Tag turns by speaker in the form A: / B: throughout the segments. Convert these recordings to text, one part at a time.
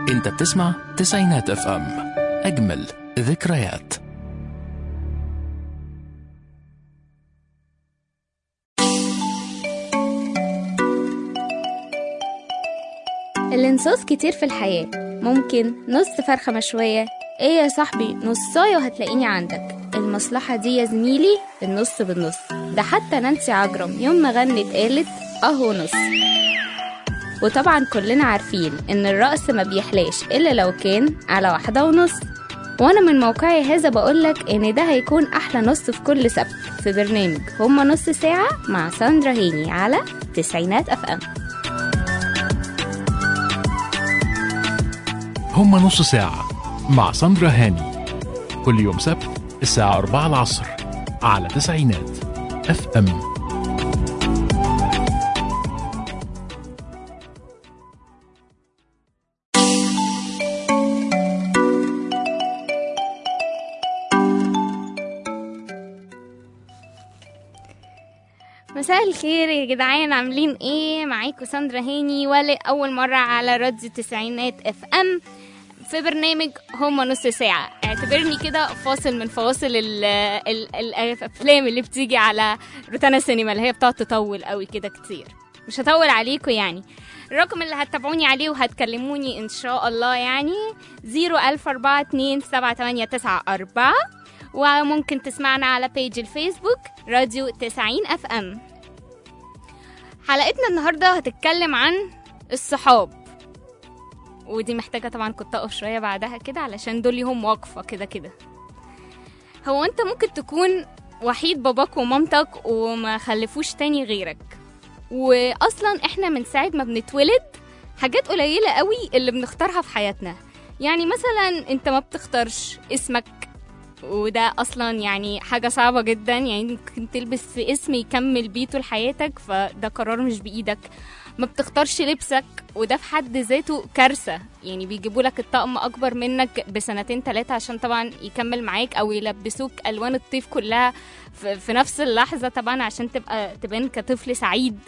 A: انت بتسمع تسعينات اف ام اجمل ذكريات
B: الانصاص كتير في الحياة ممكن نص فرخة مشوية ايه يا صاحبي نصاية وهتلاقيني عندك المصلحة دي يا زميلي النص بالنص ده حتى نانسي عجرم يوم ما غنت قالت اهو نص وطبعا كلنا عارفين ان الرقص ما بيحلاش الا لو كان على واحدة ونص وانا من موقعي هذا بقولك ان ده هيكون احلى نص في كل سبت في برنامج هما نص ساعة مع ساندرا هيني على تسعينات اف ام
A: هما نص ساعة مع ساندرا هاني كل يوم سبت الساعة 4 العصر على تسعينات اف ام
B: مساء الخير يا جدعان عاملين ايه معاكم ساندرا هاني ولأول مرة على راديو تسعينات اف ام في برنامج هما نص ساعة اعتبرني كده فاصل من فواصل ال ال الافلام اللي بتيجي على روتانا سينما اللي هي بتقعد تطول قوي كده كتير مش هطول عليكم يعني الرقم اللي هتتابعوني عليه وهتكلموني ان شاء الله يعني زيرو ألف أربعة اتنين سبعة تمانية تسعة أربعة وممكن تسمعنا على بيج الفيسبوك راديو تسعين اف ام حلقتنا النهاردة هتتكلم عن الصحاب ودي محتاجة طبعا كنت أقف شوية بعدها كده علشان دول ليهم واقفة كده كده هو انت ممكن تكون وحيد باباك ومامتك وما خلفوش تاني غيرك واصلا احنا من ساعة ما بنتولد حاجات قليلة قوي اللي بنختارها في حياتنا يعني مثلا انت ما بتختارش اسمك وده اصلا يعني حاجة صعبة جدا يعني ممكن تلبس في اسم يكمل بيه طول حياتك فده قرار مش بايدك ما بتختارش لبسك وده في حد ذاته كارثة يعني بيجيبوا لك الطقم اكبر منك بسنتين ثلاثة عشان طبعا يكمل معاك او يلبسوك الوان الطيف كلها في في نفس اللحظة طبعا عشان تبقى تبان كطفل سعيد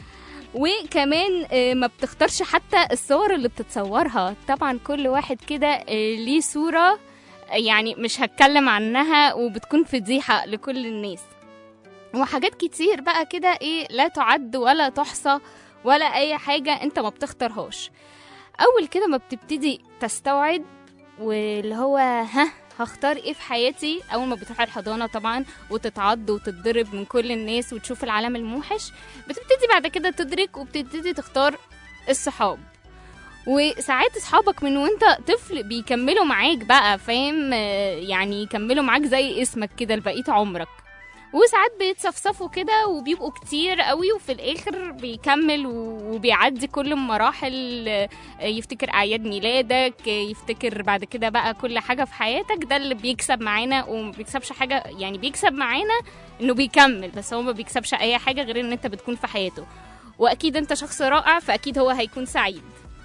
B: وكمان آه، ما بتختارش حتى الصور اللي بتتصورها طبعا كل واحد كده آه، ليه صورة يعني مش هتكلم عنها وبتكون فضيحة لكل الناس وحاجات كتير بقى كده ايه لا تعد ولا تحصى ولا اي حاجة انت ما بتختارهاش اول كده ما بتبتدي تستوعب واللي هو ها هختار ايه في حياتي اول ما بتروح الحضانه طبعا وتتعض وتتضرب من كل الناس وتشوف العالم الموحش بتبتدي بعد كده تدرك وبتبتدي تختار الصحاب وساعات اصحابك من وانت طفل بيكملوا معاك بقى فاهم آه، يعني يكملوا معاك زي اسمك كده لبقيه عمرك وساعات بيتصفصفوا كده وبيبقوا كتير قوي وفي الاخر بيكمل وبيعدي كل المراحل آه، يفتكر اعياد ميلادك آه، يفتكر بعد كده بقى كل حاجه في حياتك ده اللي بيكسب معانا وما بيكسبش حاجه يعني بيكسب معانا انه بيكمل بس هو ما بيكسبش اي حاجه غير ان انت بتكون في حياته واكيد انت شخص رائع فاكيد هو هيكون سعيد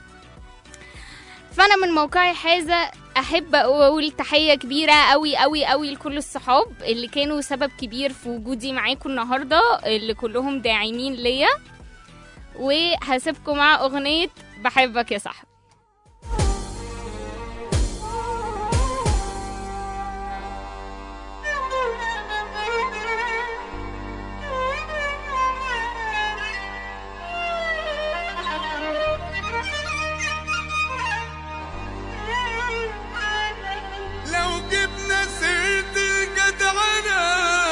B: فانا من موقعي هذا احب اقول تحيه كبيره قوي قوي قوي لكل الصحاب اللي كانوا سبب كبير في وجودي معاكم النهارده اللي كلهم داعمين ليا وهسيبكم مع اغنيه بحبك يا صاحبي
C: لو جبنا سيرة الجدعنة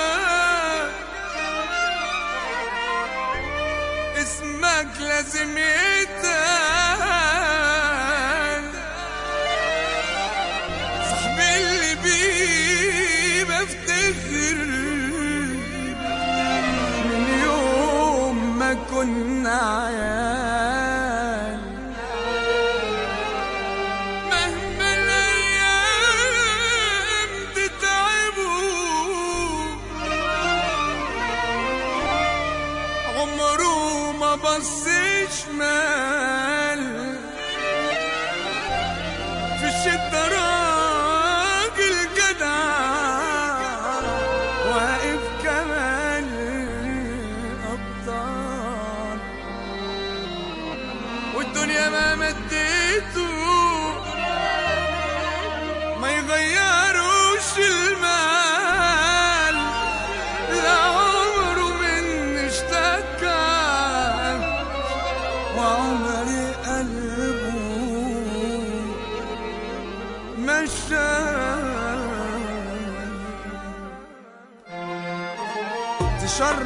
C: اسمك لازم يتقال صاحبي اللي بيه بفتخر من يوم ما كنا عيال مهما الايام تتعبوا عمره ما بص شمال في الشدة راجل جدع واقف كمان الأبطال والدنيا ما مديته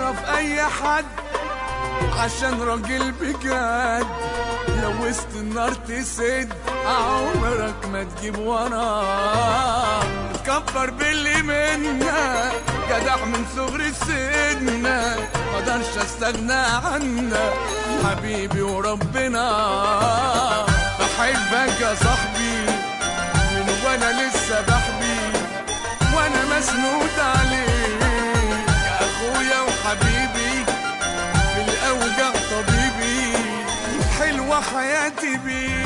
C: تعرف اي حد عشان راجل بجد لو وسط النار تسد عمرك ما تجيب وراه تكبر باللي منا جدع من صغر سننا مقدرش استغنى عنك حبيبي وربنا بحبك يا صاحبي من وانا لسه بحبي وانا مسنود عليك يا اخويا وحبيبي في الاوجع طبيبي حلوه حياتي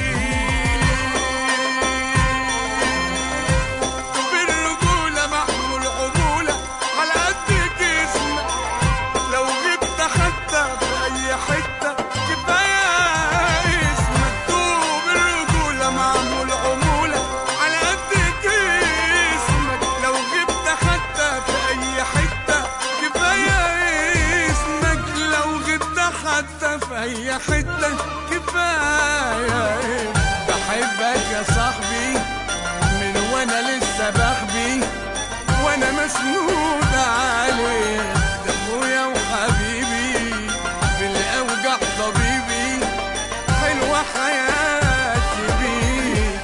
C: بيك بالرجوله محمول عجوله على قد جسمك لو غبت حتى في اي حته كفايه اسمك دوب الرجوله معمول عموله على قد جسمك لو غبت حتى في اي حته كفايه اسمك لو غبت حتى في اي حته كفايه بحبك يا صاحبي من وانا لسه بحبي وانا مسنود عليك ده اخويا وحبيبي في الاوجع طبيبي حلوه حياتي بيك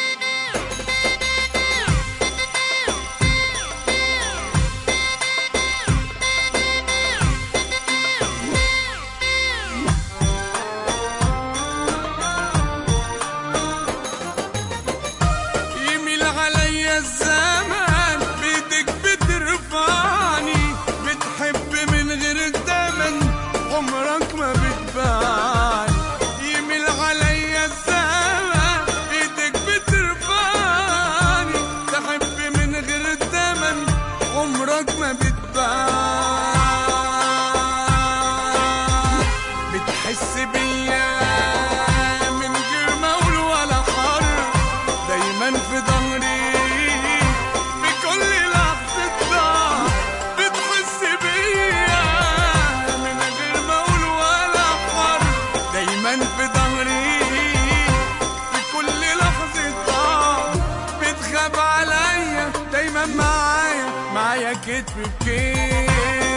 C: يميل عليا الزمان بيدك بترفعني بتحب من غير الدمن عمرك ما بتبان يميل عليا الزمان بيدك بترفعني تحب من غير الدمن عمرك ما بتبان بتحس بيا من غير ما اقول ولا حرف دايما في ظهري في كل لحظة ضعف بتحس بيا من غير ما اقول ولا حرف دايما في ظهري في كل لحظة ضعف بتخاف عليا دايما معايا معايا كتف بكتف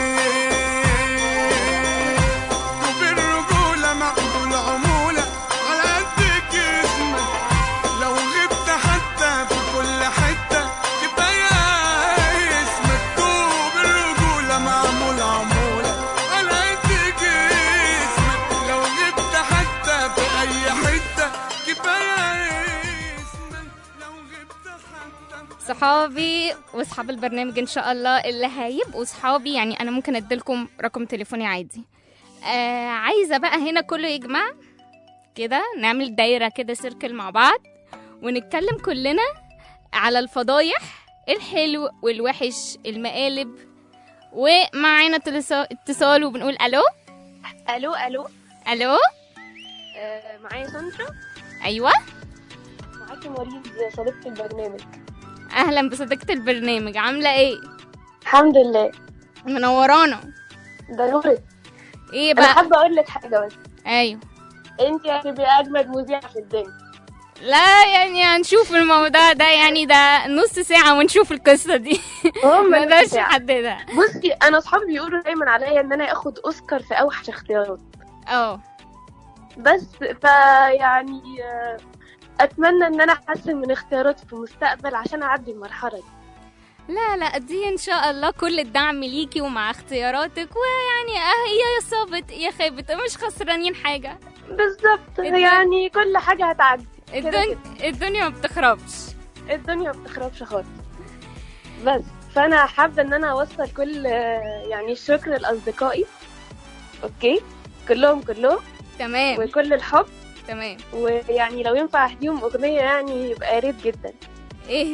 C: وبالرجولة مقبول عمولة على قد جسمك لو غبت حتى في كل حتة كفاية اسمك دوب الرجولة معمول عمولة على قد جسمك لو غبت حتى في أي حتة كفاية اسمك لو غبت حتى
B: صحابي واصحاب البرنامج ان شاء الله اللي هيبقوا صحابي يعني انا ممكن اديلكم رقم تليفوني عادي آه عايزه بقى هنا كله يجمع كده نعمل دايره كده سيركل مع بعض ونتكلم كلنا على الفضايح الحلو والوحش المقالب ومعانا تلسا- اتصال وبنقول الو
D: الو الو
B: الو
D: آه معايا ساندرا
B: ايوه
D: معاكي مريض صديقة البرنامج
B: اهلا بصديقه البرنامج عامله ايه
D: الحمد لله
B: منورانا
D: ده نورك
B: ايه
D: انا
B: بقى
D: حابه اقول لك حاجه بس
B: ايوه
D: انت هتبقي اجمد مذيعه في الدنيا
B: لا يعني هنشوف الموضوع ده يعني ده نص ساعة ونشوف القصة دي
D: هم
B: ما
D: نص
B: نقدرش
D: ساعة.
B: نحددها
D: بصي انا اصحابي بيقولوا دايما عليا ان انا اخد اوسكار في اوحش اختيارات
B: اه
D: بس فيعني آه، اتمنى ان انا احسن من اختياراتي في المستقبل عشان اعدي المرحله دي
B: لا لا دي ان شاء الله كل الدعم ليكي ومع اختياراتك ويعني اه هي يا صابت يا خابت مش خسرانين حاجة
D: بالظبط
B: الدنيا-
D: يعني كل حاجه هتعدي
B: الدنيا الدنيا ما بتخربش
D: الدنيا ما بتخربش خالص بس فانا حابه ان انا اوصل كل آه، يعني الشكر لاصدقائي اوكي كلهم كلهم
B: تمام
D: وكل الحب
B: تمام
D: ويعني لو ينفع اهديهم اغنيه يعني يبقى يا ريت جدا
B: اهدي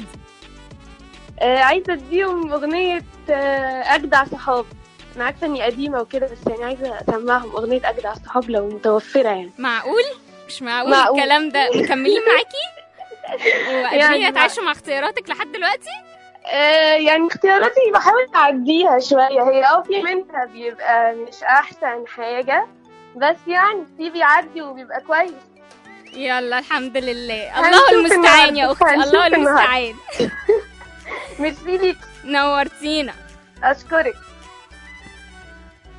D: آه عايزه اديهم اغنيه آه اجدع صحاب انا عارفه اني قديمه وكده بس يعني عايزه اسمعهم اغنيه اجدع صحاب لو متوفره يعني
B: معقول مش معقول,
D: معقول.
B: الكلام ده مكملين معاكي وقادرين
D: يعني
B: يتعايشوا مع اختياراتك لحد دلوقتي
D: آه يعني اختياراتي بحاول اعديها شويه هي اه في منها بيبقى مش احسن حاجه بس يعني في بيعدي وبيبقى كويس
B: يلا الحمد لله
D: هنشوف
B: الله المستعان يا
D: النهاردة.
B: اختي
D: هنشوف
B: الله
D: النهاردة.
B: المستعان
D: ميرسي ليك
B: نورتينا
D: اشكرك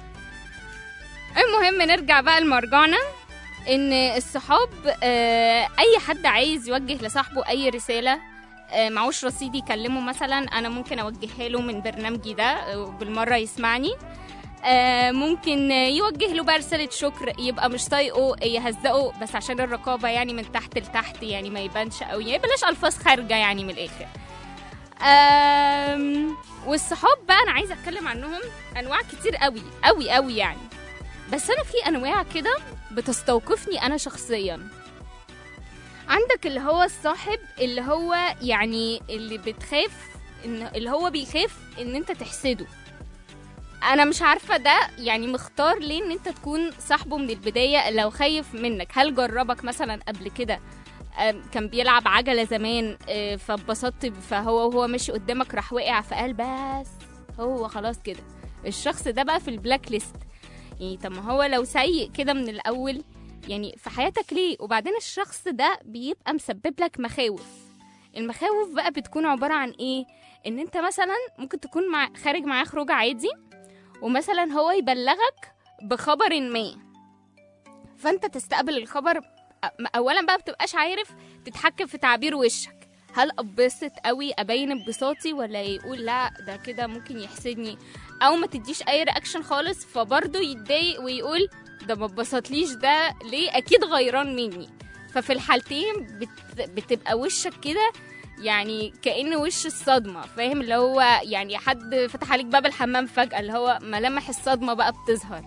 B: المهم نرجع بقى لمرجعنا ان الصحاب آه، اي حد عايز يوجه لصاحبه اي رساله آه، معوش رصيد يكلمه مثلا انا ممكن اوجهها له من برنامجي ده آه، وبالمره يسمعني آه، ممكن يوجه له بقى رساله شكر يبقى مش طايقه يهزقه بس عشان الرقابه يعني من تحت لتحت يعني ما يبانش قوي يعني بلاش الفاظ خارجه يعني من الاخر آم، والصحاب بقى انا عايزه اتكلم عنهم انواع كتير قوي قوي قوي يعني بس انا في انواع كده بتستوقفني انا شخصيا عندك اللي هو الصاحب اللي هو يعني اللي بتخاف ان اللي هو بيخاف ان انت تحسده انا مش عارفه ده يعني مختار ليه ان انت تكون صاحبه من البدايه لو خايف منك هل جربك مثلا قبل كده آم، كان بيلعب عجله زمان آه، فاتبسطت فهو وهو ماشي قدامك راح وقع فقال بس هو خلاص كده الشخص ده بقى في البلاك ليست يعني طب ما هو لو سيء كده من الاول يعني في حياتك ليه وبعدين الشخص ده بيبقى مسبب لك مخاوف المخاوف بقى بتكون عبارة عن ايه ان انت مثلا ممكن تكون مع خارج معاه خروج عادي ومثلا هو يبلغك بخبر ما فانت تستقبل الخبر أ- اولا بقى بتبقاش عارف تتحكم في تعبير وشك هل اتبسط قوي ابين انبساطي ولا يقول لا ده كده ممكن يحسدني او ما تديش اي رياكشن خالص فبرضه يتضايق ويقول ده ما اتبسطليش ده ليه اكيد غيران مني ففي الحالتين بت... بتبقى وشك كده يعني كأن وش الصدمة فاهم اللي هو يعني حد فتح عليك باب الحمام فجأة اللي هو ملامح الصدمة بقى بتظهر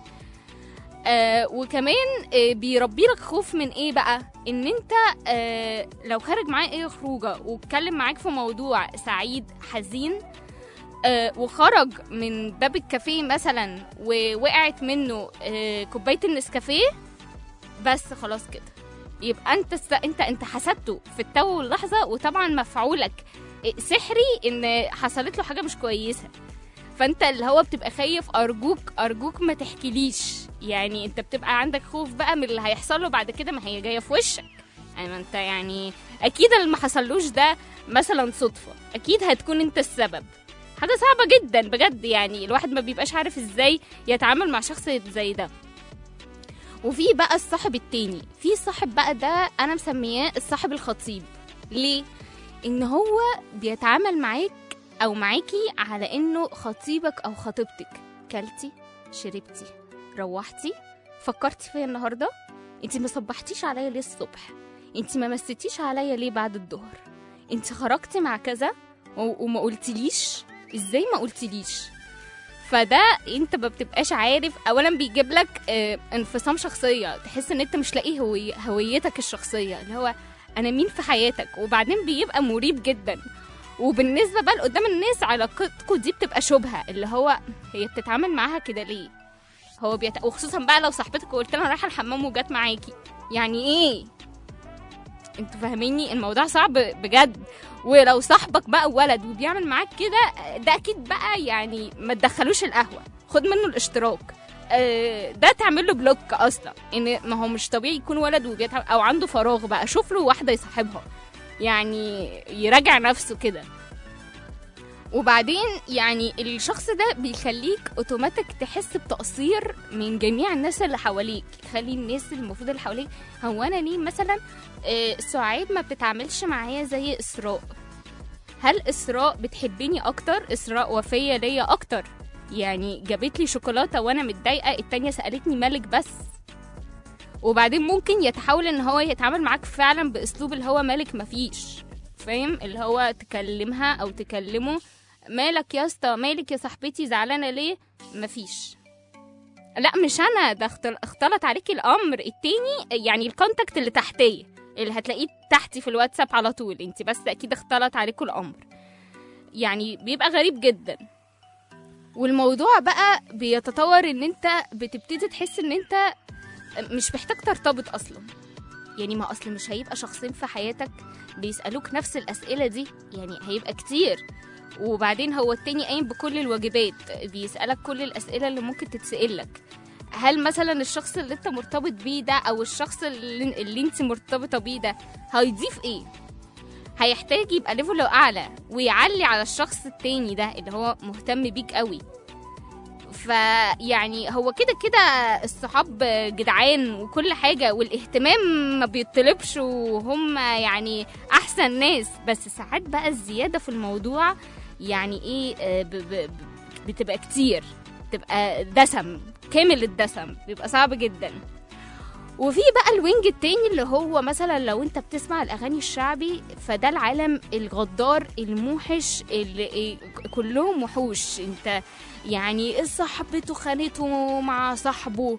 B: آه وكمان آه بيربي لك خوف من ايه بقى ان انت آه لو خارج معاه ايه خروجه واتكلم معاك في موضوع سعيد حزين آه وخرج من باب الكافيه مثلا ووقعت منه آه كوبايه النسكافيه بس خلاص كده يبقى انت س... انت انت حسبته في التو واللحظه وطبعا مفعولك آه، سحري ان حصلت له حاجه مش كويسه فانت اللي هو بتبقى خايف ارجوك ارجوك ما تحكيليش يعني انت بتبقى عندك خوف بقى من اللي هيحصل له بعد كده ما هي جايه في وشك يعني ما انت يعني اكيد اللي ما حصلوش ده مثلا صدفه اكيد هتكون انت السبب حاجه صعبه جدا بجد يعني الواحد ما بيبقاش عارف ازاي يتعامل مع شخص زي ده وفي بقى الصاحب التاني في صاحب بقى ده انا مسمياه الصاحب الخطيب ليه ان هو بيتعامل معاك او معاكي على انه خطيبك او خطيبتك كلتي شربتي روحتي فكرتي فيا النهارده انت ما صبحتيش عليا ليه الصبح انت ما مسيتيش عليا ليه بعد الظهر انت خرجتي مع كذا و- وما قلتليش ازاي ما قلتليش فده انت ما بتبقاش عارف اولا بيجيب لك اه انفصام شخصيه تحس ان انت مش لاقي هوي هويتك الشخصيه اللي هو انا مين في حياتك وبعدين بيبقى مريب جدا وبالنسبه بقى لقدام الناس علاقتكم دي بتبقى شبهه اللي هو هي بتتعامل معاها كده ليه هو بيت... وخصوصا بقى لو صاحبتك وقلت لها رايحه الحمام وجت معاكي يعني ايه انتوا فاهميني الموضوع صعب بجد ولو صاحبك بقى ولد وبيعمل معاك كده ده اكيد بقى يعني ما تدخلوش القهوه خد منه الاشتراك آه، ده تعمل له بلوك اصلا ان ما هو مش طبيعي يكون ولد وبيتعب او عنده فراغ بقى شوف له واحده يصاحبها يعني يراجع نفسه كده وبعدين يعني الشخص ده بيخليك اوتوماتيك تحس بتقصير من جميع الناس اللي حواليك يخلي الناس المفروض اللي حواليك هو انا ليه مثلا آه، سعاد ما بتتعاملش معايا زي اسراء هل اسراء بتحبني اكتر اسراء وفيه ليا اكتر يعني جابت لي شوكولاته وانا متضايقه التانية سالتني مالك بس وبعدين ممكن يتحول ان هو يتعامل معاك فعلا باسلوب اللي هو مالك مفيش فاهم اللي هو تكلمها او تكلمه مالك يا اسطى مالك يا صاحبتي زعلانه ليه مفيش لا مش انا ده اختل- اختلط عليكي الامر التاني يعني الكونتاكت اللي تحتيه اللي هتلاقيه تحتي في الواتساب على طول انت بس اكيد اختلط عليكم الامر يعني بيبقى غريب جدا والموضوع بقى بيتطور ان انت بتبتدي تحس ان انت مش محتاج ترتبط اصلا يعني ما اصل مش هيبقى شخصين في حياتك بيسالوك نفس الاسئله دي يعني هيبقى كتير وبعدين هو التاني قايم بكل الواجبات بيسالك كل الاسئله اللي ممكن تتسال لك هل مثلا الشخص اللي انت مرتبط بيه ده او الشخص اللي, اللي انت مرتبطه بيه ده هيضيف ايه هيحتاج يبقى ليفله اعلى ويعلي على الشخص التاني ده اللي هو مهتم بيك قوي فيعني هو كده كده الصحاب جدعان وكل حاجة والاهتمام ما بيطلبش وهم يعني أحسن ناس بس ساعات بقى الزيادة في الموضوع يعني إيه آه، ب- ب- ب- بتبقى كتير بتبقى دسم كامل الدسم بيبقى صعب جدا وفي بقى الوينج التاني اللي هو مثلا لو انت بتسمع الاغاني الشعبي فده العالم الغدار الموحش اللي كلهم وحوش انت يعني صاحبته خانته مع صاحبه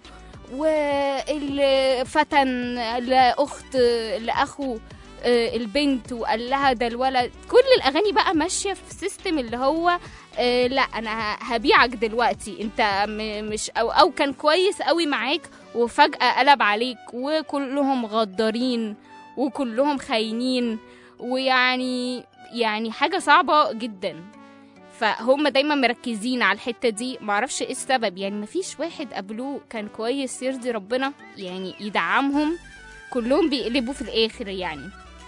B: والفتن لاخت لاخو آه، البنت وقال لها ده الولد كل الاغاني بقى ماشيه في سيستم اللي هو آه، لا انا هبيعك دلوقتي انت م- مش او او كان كويس قوي معاك وفجاه قلب عليك وكلهم غدارين وكلهم خاينين ويعني يعني حاجه صعبه جدا فهم دايما مركزين على الحته دي معرفش ايه السبب يعني مفيش واحد قبلوه كان كويس يرضي ربنا يعني يدعمهم كلهم بيقلبوا في الاخر يعني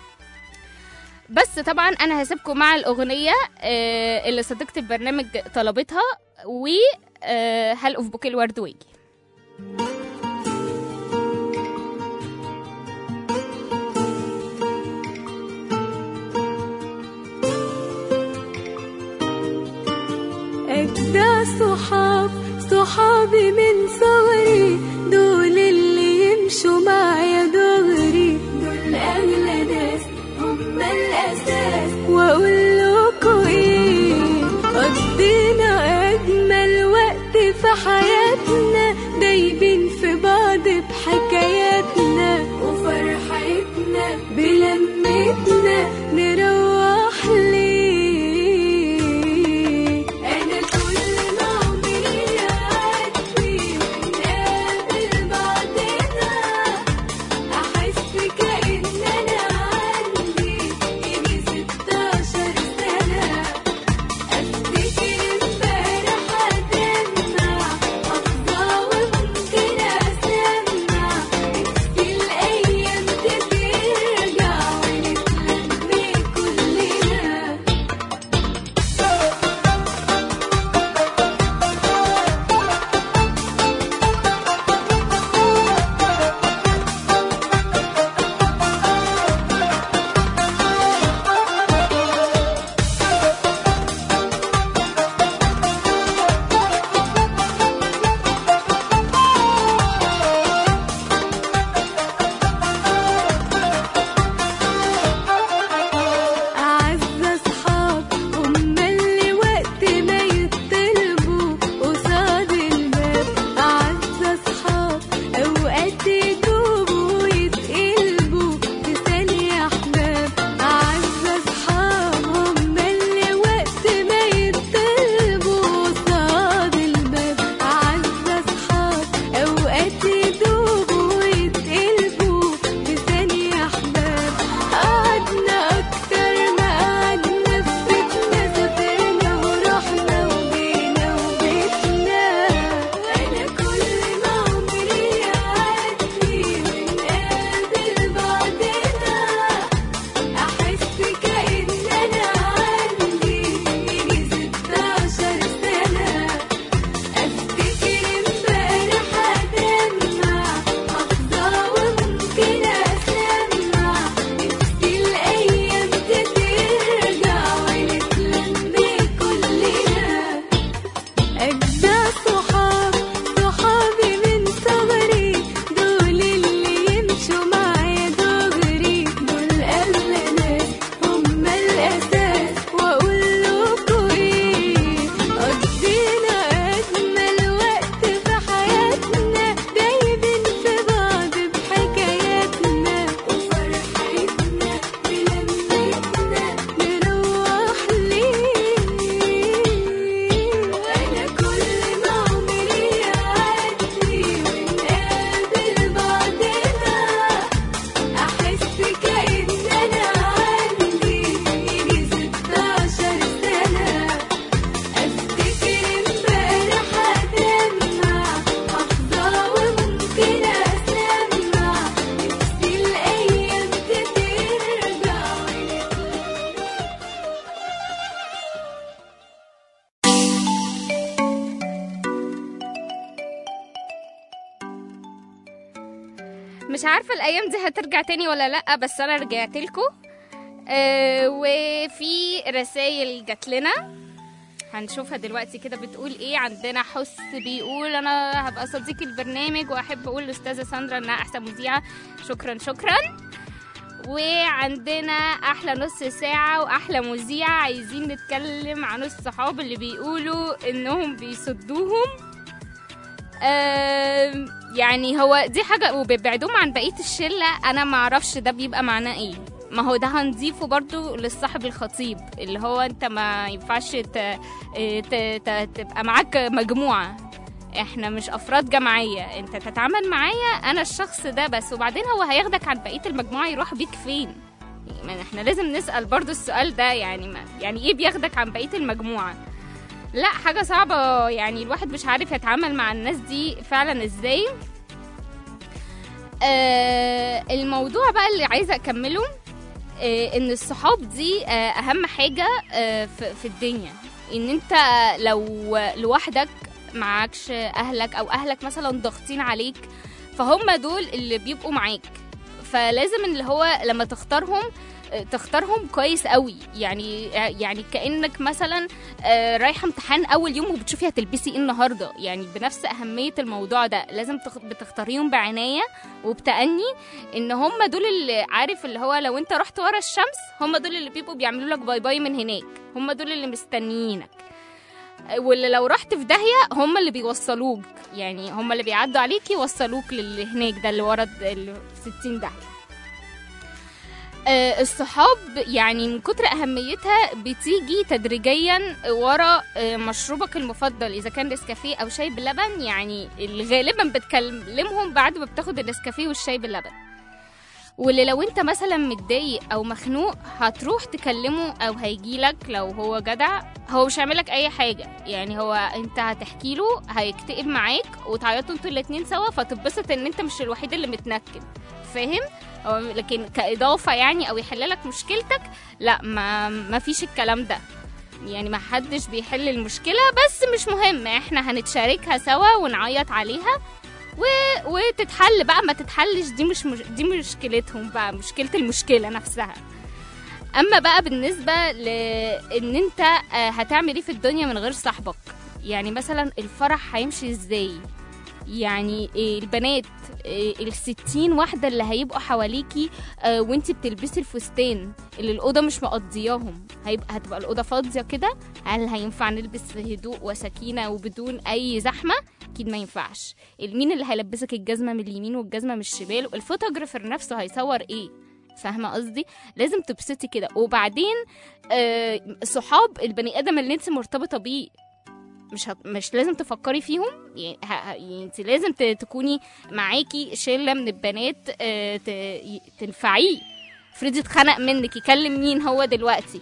B: بس طبعا انا هسيبكم مع الاغنيه آه، اللي صديقه البرنامج طلبتها و آه، هلقف بوكيه الورد واجي
E: أجدع صحاب صحابي من صغري دول اللي يمشوا معايا دغري دول أغلى ناس هم الأساس وأقول لكم إيه قضينا أجمل وقت في حياتنا دايبين في بعض بحكاياتنا وفرحتنا بلمتنا نروح ليه أنا كل ما عمري أعدي من
B: مش عارفه الايام دي هترجع تاني ولا لا بس انا رجعت لكم آه وفي رسائل جات لنا هنشوفها دلوقتي كده بتقول ايه عندنا حس بيقول انا هبقى صديق البرنامج واحب اقول لاستاذه ساندرا انها احسن مذيعه شكرا شكرا وعندنا احلى نص ساعه واحلى مذيعه عايزين نتكلم عن الصحاب اللي بيقولوا انهم بيصدوهم آم، يعني هو دي حاجه وبيبعدوهم عن بقيه الشله انا ما اعرفش ده بيبقى معناه ايه ما هو ده هنضيفه برضو للصاحب الخطيب اللي هو انت ما ينفعش ت... ت... ت... تبقى معاك مجموعه احنا مش افراد جماعيه انت تتعامل معايا انا الشخص ده بس وبعدين هو هياخدك عن بقيه المجموعه يروح بيك فين ما احنا لازم نسال برضو السؤال ده يعني ما يعني ايه بياخدك عن بقيه المجموعه لا حاجه صعبه يعني الواحد مش عارف يتعامل مع الناس دي فعلا ازاي آه الموضوع بقى اللي عايزه اكمله آه ان الصحاب دي آه اهم حاجه آه في, في الدنيا ان انت لو لوحدك معكش اهلك او اهلك مثلا ضاغطين عليك فهم دول اللي بيبقوا معاك فلازم اللي هو لما تختارهم آه، تختارهم كويس قوي يعني يعني كانك مثلا آه، رايحه امتحان اول يوم وبتشوفي هتلبسي ايه النهارده يعني بنفس اهميه الموضوع ده لازم تخ- بتختاريهم بعنايه وبتأني ان هم دول اللي عارف اللي هو لو انت رحت ورا الشمس هم دول اللي بيبقوا بيعملوا لك باي باي من هناك هم دول اللي مستنيينك واللي لو رحت في داهيه هم اللي بيوصلوك يعني هم اللي بيعدوا عليك يوصلوك للي هناك ده اللي ورا الد- اللي في 60 داهيه آه، الصحاب يعني من كتر اهميتها بتيجي تدريجيا ورا آه، مشروبك المفضل اذا كان نسكافيه او شاي بلبن يعني اللي غالبا بتكلمهم بعد ما بتاخد النسكافيه والشاي باللبن واللي لو انت مثلا متضايق او مخنوق هتروح تكلمه او هيجيلك لو هو جدع هو مش هيعملك اي حاجه يعني هو انت هتحكي له هيكتئب معاك وتعيطوا انتوا الاتنين سوا فتتبسط ان انت مش الوحيد اللي متنكد فاهم هو لكن كاضافه يعني او يحللك مشكلتك لا ما ما فيش الكلام ده يعني ما حدش بيحل المشكله بس مش مهم احنا هنتشاركها سوا ونعيط عليها و... وتتحل بقى ما تتحلش دي مش مش دي مشكلتهم بقى مشكله المشكله نفسها اما بقى بالنسبه لان انت آه، هتعمل ايه في الدنيا من غير صاحبك يعني مثلا الفرح هيمشي ازاي يعني إيه البنات إيه الستين واحدة اللي هيبقوا حواليكي آه، وانتي بتلبسي الفستان اللي الأوضة مش مقضياهم هيبقى هتبقى الأوضة فاضية كده هل هينفع نلبس في هدوء وسكينة وبدون أي زحمة؟ أكيد ما ينفعش مين اللي هيلبسك الجزمة من اليمين والجزمة من الشمال الفوتوغرافر نفسه هيصور ايه فاهمة قصدي؟ لازم تبسطي كده وبعدين آه صحاب البني آدم اللي انت مرتبطة بيه مش هت... مش لازم تفكري فيهم يعني, ه... ه- يعني انت لازم ت... تكوني معاكي شله من البنات آه، ت... ي- تنفعيه افرضي اتخنق منك يكلم مين هو دلوقتي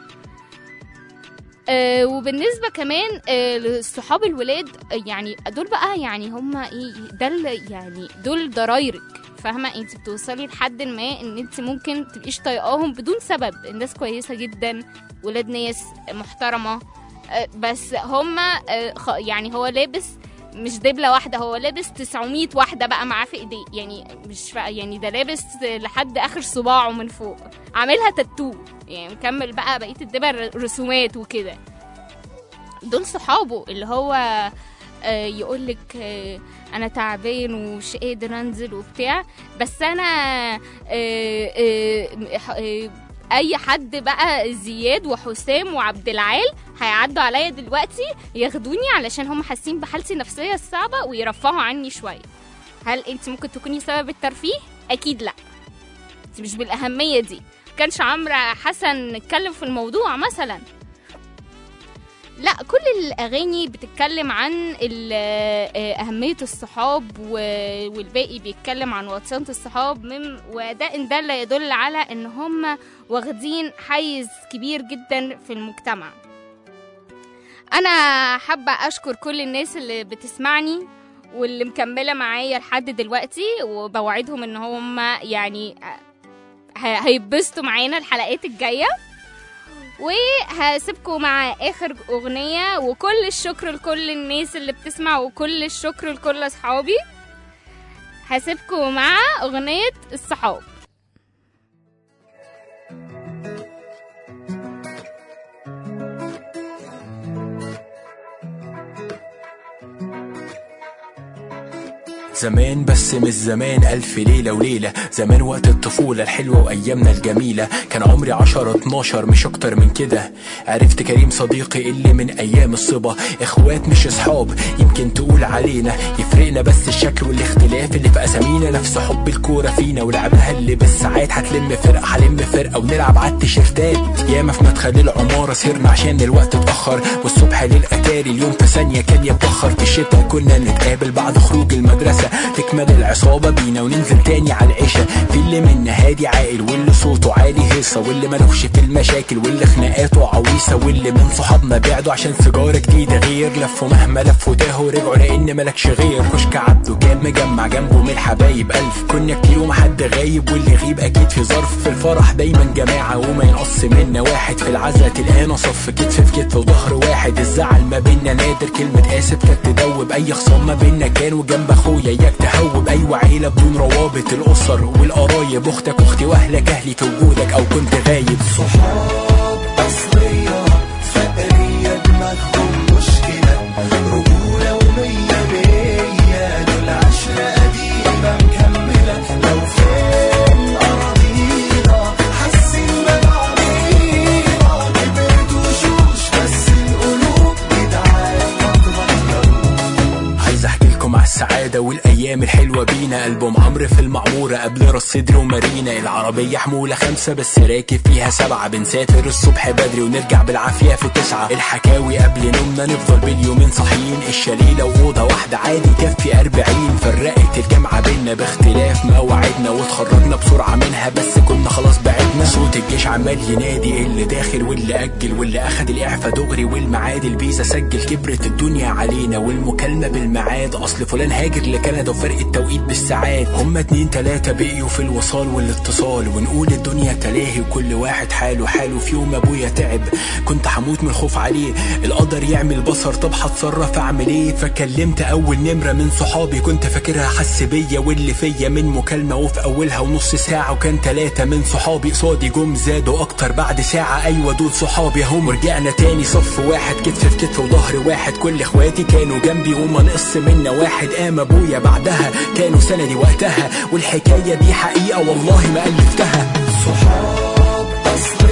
B: آه وبالنسبه كمان آه للصحاب الولاد آه، يعني دول بقى يعني هم ايه ده ال- يعني دول ضرايرك فاهمه انت بتوصلي لحد ما ان انت ممكن تبقيش طايقاهم بدون سبب الناس كويسه جدا ولاد ناس محترمه آه، بس هم يعني هو لابس مش دبله واحده هو لابس 900 واحده بقى معاه في ايديه يعني مش فا يعني ده لابس لحد اخر صباعه من فوق عاملها تاتو يعني مكمل بقى بقيه الدبل رسومات وكده دول صحابه اللي هو يقول لك انا تعبان ومش قادر انزل وبتاع بس انا آه، آه، آه، اي حد بقى زياد وحسام وعبد العال هيعدوا عليا دلوقتي ياخدوني علشان هم حاسين بحالتي النفسيه الصعبه ويرفعوا عني شويه هل انت ممكن تكوني سبب الترفيه اكيد لا انت مش بالاهميه دي كانش عمرو حسن اتكلم في الموضوع مثلا لا كل الاغاني بتتكلم عن ال- آه، اهميه الصحاب و- والباقي بيتكلم عن وطيانه الصحاب من وده ان دل يدل على ان هم واخدين حيز كبير جدا في المجتمع انا حابه اشكر كل الناس اللي بتسمعني واللي مكمله معايا لحد دلوقتي وبوعدهم ان هم يعني ه- هيتبسطوا معانا الحلقات الجايه وهسيبكم مع اخر اغنيه وكل الشكر لكل الناس اللي بتسمع وكل الشكر لكل اصحابي هسيبكم مع اغنيه الصحاب
F: زمان بس مش زمان ألف ليلة وليلة زمان وقت الطفولة الحلوة وأيامنا الجميلة كان عمري عشرة اتناشر مش أكتر من كده عرفت كريم صديقي اللي من أيام الصبا إخوات مش أصحاب يمكن تقول علينا يفرقنا بس الشكل والاختلاف اللي في أسامينا نفس حب الكورة فينا ولعبها اللي بالساعات هتلم فرقة هلم فرقة ونلعب على التيشيرتات ياما في مدخل العمارة سهرنا عشان الوقت اتأخر والصبح للأتاري اليوم في ثانية كان يتبخر في الشتا كنا نتقابل بعد خروج المدرسة تكمل العصابة بينا وننزل تاني على العشاء في اللي منا هادي عاقل واللي صوته عالي هيصة واللي ملوش في المشاكل واللي خناقاته عويصة واللي من صحابنا بعدوا عشان سيجارة جديدة غير لفوا مهما لفوا تاهوا رجعوا لأن ملكش غير كشك عبده كان مجمع جنبه من الحبايب ألف كنا كتير وما حد غايب واللي يغيب أكيد في ظرف في الفرح دايما جماعة وما ينقص منا واحد في العزا تلقانا صف كتف في كتف وظهر واحد الزعل ما بينا نادر كلمة آسف كانت تدوب أي خصام ما بينا كان وجنب أخويا إياك تهوب أيوة عيلة بدون روابط الأسر والقرايب أختك أختي وأهلك أهلي في وجودك أو كنت غايب
C: صحاب أصلية فقرية دماغهم مشكلة رجولة ومية مية دول عشرة قديمة مكملة لو فين أراضينا حاسين ببعضينا كبرت وشوش بس القلوب جدعان ما اتغيروش
F: عايز احكي لكم على السعاده والايام الحلوه بينا البوم عمرو في المعموره قبل راس صدري ومارينا العربيه حموله خمسه بس راكب فيها سبعه بنسافر الصبح بدري ونرجع بالعافيه في تسعه الحكاوي قبل نومنا نفضل باليومين صاحيين الشليله واوضه واحده عادي كفي أربعين فرقت الجامعه بينا باختلاف مواعيدنا واتخرجنا بسرعه منها بس كنا خلاص بعدنا صوت الجيش عمال ينادي اللي داخل واللي اجل واللي اخد الاعفاء دغري والمعاد الفيزا سجل كبرت الدنيا علينا والمكالمه بالميعاد اصل فلان هاجر لكندا وفرق التوقيت بالساعات هما اتنين تلاته بقيوا في الوصال والاتصال ونقول الدنيا تلاهي وكل واحد حاله حاله في يوم ابويا تعب كنت هموت من الخوف عليه القدر يعمل بصر طب هتصرف اعمل ايه فكلمت اول نمره من صحابي كنت فاكرها حس بيا واللي فيا من مكالمه وفي اولها ونص ساعه وكان تلاته من صحابي قصادي جم زادوا اكتر بعد ساعه ايوه دول صحابي هم رجعنا تاني صف واحد كتف في كتف وظهر واحد كل اخواتي كانوا جنبي وما نقص منا واحد قام ابويا بعدها كانوا سندي وقتها والحكايه دي حقيقه والله ما الفتها
C: صحاب أصلية